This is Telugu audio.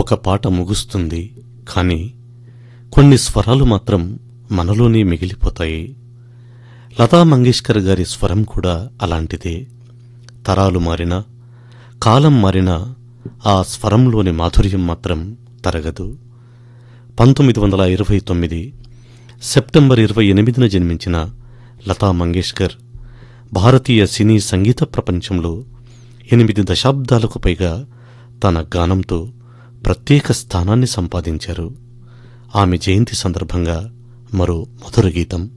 ఒక పాట ముగుస్తుంది కానీ కొన్ని స్వరాలు మాత్రం మనలోనే మిగిలిపోతాయి లతా మంగేష్కర్ గారి స్వరం కూడా అలాంటిదే తరాలు మారినా కాలం మారినా ఆ స్వరంలోని మాధుర్యం మాత్రం తరగదు పంతొమ్మిది వందల ఇరవై తొమ్మిది సెప్టెంబర్ ఇరవై ఎనిమిదిన జన్మించిన లతా మంగేష్కర్ భారతీయ సినీ సంగీత ప్రపంచంలో ఎనిమిది దశాబ్దాలకు పైగా తన గానంతో ప్రత్యేక స్థానాన్ని సంపాదించారు ఆమె జయంతి సందర్భంగా మరో మధుర గీతం